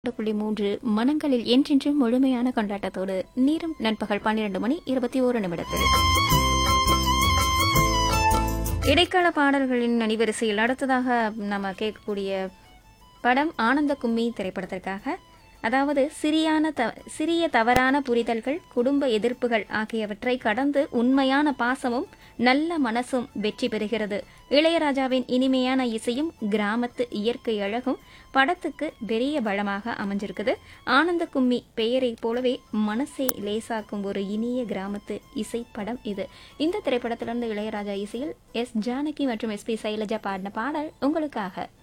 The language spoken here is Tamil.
புள்ளி மூன்று மனங்களில் என்றென்றும் முழுமையான கொண்டாட்டத்தோடு நேரம் நண்பகல் பன்னிரண்டு மணி இருபத்தி ஓரு நிமிடத்தில் இடைக்கால பாடல்களின் அணிவரிசையில் அடுத்ததாக நம்ம கேட்கக்கூடிய படம் ஆனந்த கும்மி திரைப்படத்திற்காக அதாவது சிறியான த சிறிய தவறான புரிதல்கள் குடும்ப எதிர்ப்புகள் ஆகியவற்றை கடந்து உண்மையான பாசமும் நல்ல மனசும் வெற்றி பெறுகிறது இளையராஜாவின் இனிமையான இசையும் கிராமத்து இயற்கை அழகும் படத்துக்கு பெரிய பலமாக அமைஞ்சிருக்குது ஆனந்த கும்மி பெயரைப் போலவே மனசை லேசாக்கும் ஒரு இனிய கிராமத்து இசை படம் இது இந்த திரைப்படத்திலிருந்து இளையராஜா இசையில் எஸ் ஜானகி மற்றும் எஸ் பி சைலஜா பாடின பாடல் உங்களுக்காக